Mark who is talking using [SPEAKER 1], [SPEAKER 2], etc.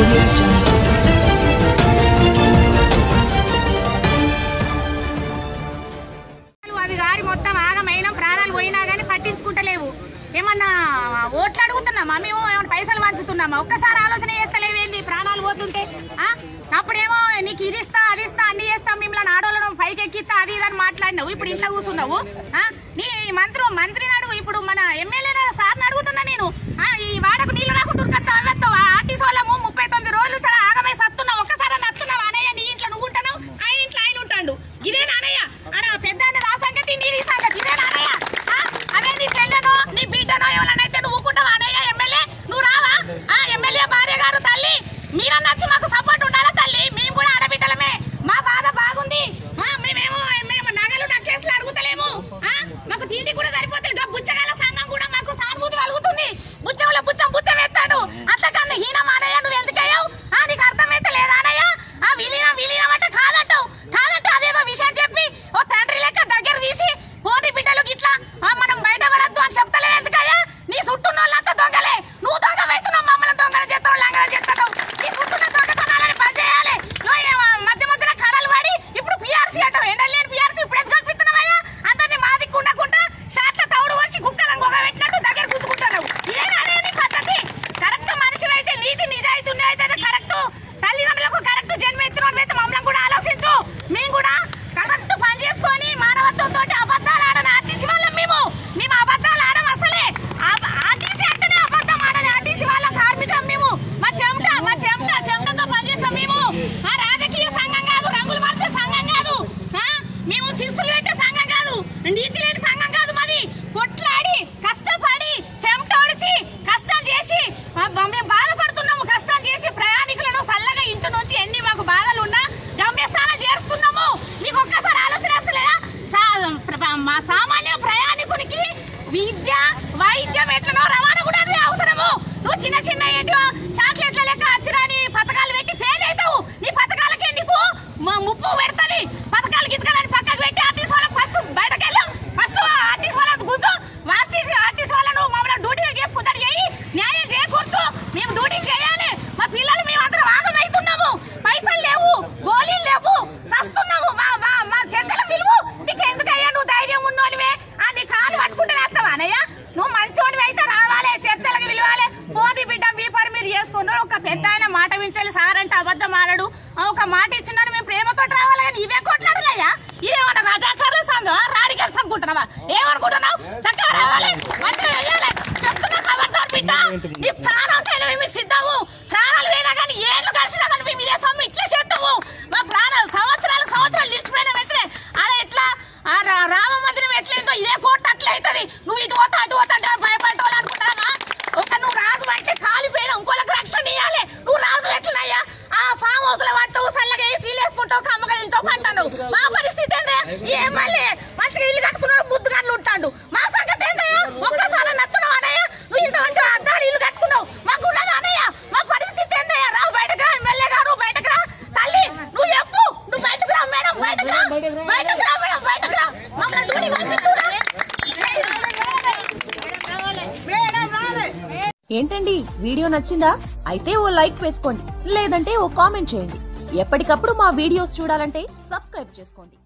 [SPEAKER 1] audio jungle.
[SPEAKER 2] అవి గారి మొత్తం ఆగమైన ప్రాణాలు పోయినా గానీ పట్టించుకుంటలేవు ఏమన్నా ఓట్లు అడుగుతున్నామా మేము ఏమన్నా పైసలు పంచుతున్నామా ఒక్కసారి ఆలోచన చేస్తలేవేంది ప్రాణాలు పోతుంటే ఆ? అప్పుడేమో నీకు ఇది ఇస్తా అది ఇస్తా అన్ని చేస్తాం మిమ్మల్ని ఆడోళ్ళను పైకి ఎక్కిస్తా అది ఇది అని మాట్లాడినావు ఇప్పుడు ఇంట్లో కూర్చున్నావు ఆ? నీ మంత్రి మంత్రిని అడుగు ఇప్పుడు మన ఎమ్మెల్యే సార్ని అడుగుతున్నా నేను ఆ, ఈ వాడకు నీళ్ళు రాకుండా ఉరకత్తావు అవ్వెత్తావు ఆర్టీసీ వాళ్ళము ముప్పై తొమ్మిది రోజులు చాలా ఆగమై సత్తున్నావు ఒక్కసారి నత్తున్నావు అనయ్య నీ ఇంట్లో నువ్వు ఉంటావు ఆయన ఇంట్లో ఆయన ఉంటాడు ఇదే నానయ్య ఆడ పెద్ద ఆయన ఆ సంగతి నీ ఈ సంగతి ఇదే నానయ్య ఆ? అదే నీ చెల్లెనో నీ బీటనో ఎవరైనా నువ్వు ఊకుంటావా అనయ్య ఎమ్మెల్యే నువ్వు రావా ఆ ఎమ్మెల్యే భార్య గారు తల్లి మీరన్నా వచ్చి మాకు సపోర్ట్ ఉండాలా తల్లి మేము కూడా ఆడబిడ్డలమే మా బాధ బాగుంది ఆ, మేమేమో మేము నగలు నక్కేసులు అడుగుతలేము ఆ? మాకు తిండి కూడా సరిపోతుంది గా బుచ్చగాల సంఘం కూడా మాకు సానుభూతి కలుగుతుంది బుచ్చంలో బుచ్చం బుచ్చం ఎత్తాడు అంతకన్నా హీనం అనయ్య నువ్వు ఎందుకయ్యావు ఆ, నీకు అర్థమైతే లేదా అనయ్య ఆ విలీనం విలీనం అంటే కాదంటావు కాదంటే అదేదో విషయం చెప్పి ఓ తండ్రి లెక్క దగ్గర తీసి పోనీ బిడ్డలు గిట్లా ఆ, మనం బయట పడద్దు అని చెప్తలేవు ఎందుకయ్యా నీ చుట్టూన్న వాళ్ళంతా దొంగలే నువ్వు దొంగ అవుతున్నావు మమ్మల్ని దొంగలు చేస్తావు లంగలు చేస్తావు నీ చుట్టూన్న దొంగతనాలని బంద్ చేయాలి ఇగో ఈ మధ్య మధ్యలో కర్రలు పడి ఇప్పుడు పిఆర్సీ అంటావు ఎండలేని పిఆర్సీ ఇప్పుడు ఎందుకు కల్పిస్తున్నావయ్యా అందరినీ మా దిక్కు ఉండకుండా షాట్ల తౌడు వచ్చి కుక్కలను గొగ పెట్టినట్టు దగ్గర గుర్తుకుంటున్నావు ఇదేనా అనేది పద్ధతి కరెక్ట్ మనిషి అయితే నీతి నిజాయితీ అయితే కరెక్ట్ తల్లిదండ్రులకు కరెక్ట్ జన్మ ఎత్తిన అయితే మమ్మల్ని కూడా ఆలోచించు మేము కూడా కరెక్ట్ పని చేసుకొని మానవత్వంతో అబద్ధాలు ఆడని ఆర్టీసీ వాళ్ళం మేము మేము అబద్ధాలు ఆడం అసలే ఆ- ఆర్టీసీ అంటేనే అబద్ధం ఆడని ఆర్టీసీ వాళ్ళ కార్మికులం మేము మా చెమట మా చెమట చెమటతో పనిచేస్తాం మేము ఆ రాజకీయ సంఘం కాదు రంగులు మార్చే సంఘం కాదు ఆ? మేము చిస్సులు పెట్టే సంఘం కాదు నీతి లేని సంఘం కాదు మాది కొట్లాడి కష్టపడి చెమటోడిచి కష్టాలు చేసి ఆ బ- మేము బాధపడుతున్నాము కష్టాలు చేసి ప్రయాణికులను చల్లగా ఇంటి నుంచి ఎన్ని మాకు బాధలు ఉన్నా గమ్యస్థానం చేస్తున్నాము మీకు ఒక్కసారి ఆలోచన వస్తలేదా సా- ప్ర- మా సామాన్య ప్రయాణికునికి విద్య వైద్యం ఎట్లనో రవాణా కూడా అదే అవసరము నువ్వు చిన్న చిన్న ఏంటో చాక్లెట్ల లెక్క అచ్చిరాని పథకాలు పెట్టి ఫెయిల్ అవుతావు నీ పథకాలకే నీకు మ- ముప్పు పెడతది పథకాలు గితకాలని పక్కకు పెట్టి ఆర్టీసీ వాళ్ళ ఫస్ట్ బయటకు వెళ్ళు ఫస్ట్ ఆర్టీసీ వాళ్ళని కూర్చో ఆర్టీసీ ఆర్టీసీ వాళ్ళను మమ్మల్ని డ్యూటీలు చేసుకుంటారు చేయి న్యాయం చేకూర్చు మేము డ్యూటీలు చేయాలి మా పిల్లలు మేము అందరం ఆగమవుతున్నాము పైసలు లేవు గోళీలు లేవు సస్తున్నాము మా మా మా చెత్తల విలువ నీకు ఎందుకయ్యా నువ్వు ధైర్యం ఉన్నోనివే ఆ నీ కాలు పట్టుకుంటే వేస్తావా అనయ్య నువ్వు మంచోనివి అయితే రావాలి చర్చలకు విలువాలి పోనీ బిడ్డ మీ పని మీరు చేసుకున్నారు ఒక పెద్ద ఆయన మాట వించాలి సార్ అంటే అబద్ధం ఆడాడు ఆ, ఒక మాట ఇచ్చినారు మేము ప్రేమతో రావాలి కానీ ఇవే కొట్లాడలయ్యా ఇదేమన్నా రజాకారుల సందో రాడికల్స్ అనుకుంటున్నావా ఏమనుకుంటున్నావు చక్కగా రావాలి మంచిగా వెయ్యాలి చెప్తున్నా ఖబర్దార్ బిడ్డ నీ ప్రాణాలకైనా మేము సిద్ధము ప్రాణాలు పోయినా కానీ ఏళ్ళు కలిసినా కానీ మేము ఇదే సొమ్ము ఇట్లా చేద్దాము మా ప్రాణాలు సంవత్సరాలకు సంవత్సరాలు నిలిచిపోయిన వెంటనే ఆడ ఎట్లా ఆ రా- రామ మందిరం ఎట్లయిందో ఇదే కోట అట్లా అవుతుంది నువ్వు ఇటు పోతా అటు పోతా అంటే భయపడతావు అనుకుంటున్నావా ఒక నువ్వు రాజు అంటే కాలిపోయిన ఇంకోళ్ళకి రక్షణ ఇవ్వాలి నువ్వు రాజు ఎట్లనయ్యా ఆ ఫామ్ హౌస్ లో పట్టావు చల్లగా వేసి ఇల్లు వేసుకుంటావు కమ్మగా తింటావు పంటాను మా పరిస్థితి ఏందే ఏం మళ్ళీ మంచిగా ఇల్లు కట్టుకున్నాడు బుద్ధుగాన్లు ఉంటాడు మా సంగతి ఏందయ్యా ఒక్కసారి నత్తున్నావు అనయ్య నువ్వు ఇంత మంచి అద్దాలు ఇల్లు కట్టుకున్నావు మాకు ఉన్నది అనయ్య మా పరిస్థితి ఏందయ్యా రా బయటకు రా ఎమ్మెల్యే గారు బయటకు రా తల్లి నువ్వు చెప్పు నువ్వు బయటకు రా మేడం బయటకు రా బయటకు రా మేడం బయటకు రా మమ్మల్ని డ్యూటీ పంపిస్తురా
[SPEAKER 3] ఏంటండి వీడియో నచ్చిందా అయితే ఓ లైక్ వేసుకోండి లేదంటే ఓ కామెంట్ చేయండి ఎప్పటికప్పుడు మా వీడియోస్ చూడాలంటే సబ్స్క్రైబ్ చేసుకోండి